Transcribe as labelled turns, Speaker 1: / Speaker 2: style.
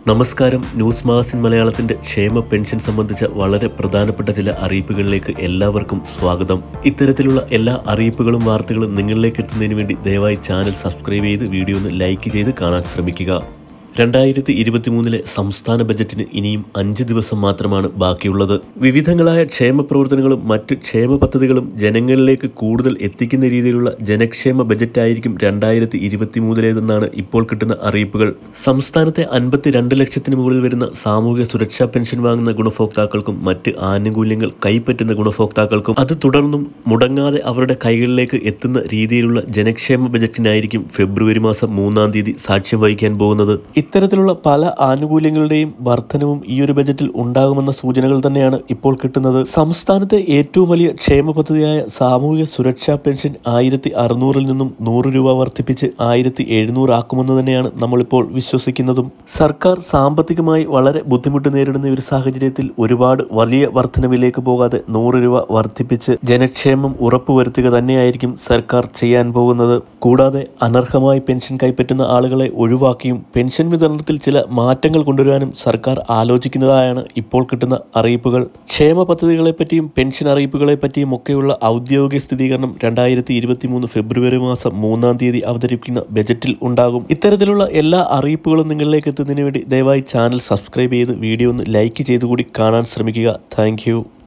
Speaker 1: നമസ്കാരം news magazine മലയാളത്തിന്റെ ക്ഷേമ പെൻഷൻ സംബന്ധിച്ച വളരെ പ്രധാനപ്പെട്ട ചില അറിയിപ്പുകളിലേക്ക് എല്ലാവർക്കും സ്വാഗതം ഇത്തരത്തിലുള്ള എല്ലാ അറിയിപ്പുകളും വാർത്തകളും നിങ്ങളിലേക്ക് എത്തുന്നതിന് വേണ്ടി ദയവായി ചാനൽ സബ്സ്ക്രൈബ് ചെയ്ത് വീഡിയോ ഒന്ന് ലൈക്ക് ചെയ്ത് കാണാൻ ശ്രമിക്കുക രണ്ടായിരത്തി ഇരുപത്തിമൂന്നിലെ സംസ്ഥാന ബജറ്റിന് ഇനിയും അഞ്ച് ദിവസം മാത്രമാണ് ബാക്കിയുള്ളത് വിവിധങ്ങളായ ക്ഷേമ പ്രവർത്തനങ്ങളും മറ്റ് ക്ഷേമ പദ്ധതികളും ജനങ്ങളിലേക്ക് കൂടുതൽ എത്തിക്കുന്ന രീതിയിലുള്ള ജനക്ഷേമ ബജറ്റായിരിക്കും രണ്ടായിരത്തി ഇരുപത്തിമൂന്നിലേതെന്നാണ് ഇപ്പോൾ കിട്ടുന്ന അറിയിപ്പുകൾ സംസ്ഥാനത്തെ അൻപത്തിരണ്ട് ലക്ഷത്തിന് മുകളിൽ വരുന്ന സാമൂഹ്യ സുരക്ഷാ പെൻഷൻ വാങ്ങുന്ന ഗുണഭോക്താക്കൾക്കും മറ്റ് ആനുകൂല്യങ്ങൾ കൈപ്പറ്റുന്ന ഗുണഭോക്താക്കൾക്കും അത് തുടർന്നും മുടങ്ങാതെ അവരുടെ കൈകളിലേക്ക് എത്തുന്ന രീതിയിലുള്ള ജനക്ഷേമ ബജറ്റിനായിരിക്കും ഫെബ്രുവരി മാസം മൂന്നാം തീയതി സാക്ഷ്യം വഹിക്കാൻ പോകുന്നത് ഇത്തരത്തിലുള്ള പല ആനുകൂല്യങ്ങളുടെയും വർധനവും ഈ ഒരു ബജറ്റിൽ ഉണ്ടാകുമെന്ന സൂചനകൾ തന്നെയാണ് ഇപ്പോൾ കിട്ടുന്നത് സംസ്ഥാനത്തെ ഏറ്റവും വലിയ ക്ഷേമ പദ്ധതിയായ സാമൂഹിക സുരക്ഷാ പെൻഷൻ ആയിരത്തി അറുന്നൂറിൽ നിന്നും നൂറ് രൂപ വർദ്ധിപ്പിച്ച് ആയിരത്തി എഴുന്നൂറ് ആക്കുമെന്ന് തന്നെയാണ് നമ്മളിപ്പോൾ വിശ്വസിക്കുന്നതും സർക്കാർ സാമ്പത്തികമായി വളരെ ബുദ്ധിമുട്ട് നേരിടുന്ന ഒരു സാഹചര്യത്തിൽ ഒരുപാട് വലിയ വർധനവിലേക്ക് പോകാതെ നൂറ് രൂപ വർദ്ധിപ്പിച്ച് ജനക്ഷേമം ഉറപ്പുവരുത്തുക തന്നെയായിരിക്കും സർക്കാർ ചെയ്യാൻ പോകുന്നത് കൂടാതെ അനർഹമായി പെൻഷൻ കൈപ്പറ്റുന്ന ആളുകളെ ഒഴിവാക്കിയും പെൻഷൻ വിതരണത്തിൽ ചില മാറ്റങ്ങൾ കൊണ്ടുവരാനും സർക്കാർ ആലോചിക്കുന്നതായാണ് ഇപ്പോൾ കിട്ടുന്ന അറിയിപ്പുകൾ ക്ഷേമ പദ്ധതികളെ പറ്റിയും പെൻഷൻ അറിയിപ്പുകളെ പറ്റിയും ഒക്കെയുള്ള ഔദ്യോഗിക സ്ഥിരീകരണം രണ്ടായിരത്തി ഇരുപത്തി മൂന്ന് ഫെബ്രുവരി മാസം മൂന്നാം തീയതി അവതരിപ്പിക്കുന്ന ബജറ്റിൽ ഉണ്ടാകും ഇത്തരത്തിലുള്ള എല്ലാ അറിയിപ്പുകളും നിങ്ങളിലേക്ക് എത്തുന്നതിന് വേണ്ടി ദയവായി ചാനൽ സബ്സ്ക്രൈബ് ചെയ്ത് വീഡിയോ ഒന്ന് ലൈക്ക് ചെയ്തുകൂടി കാണാൻ ശ്രമിക്കുക താങ്ക്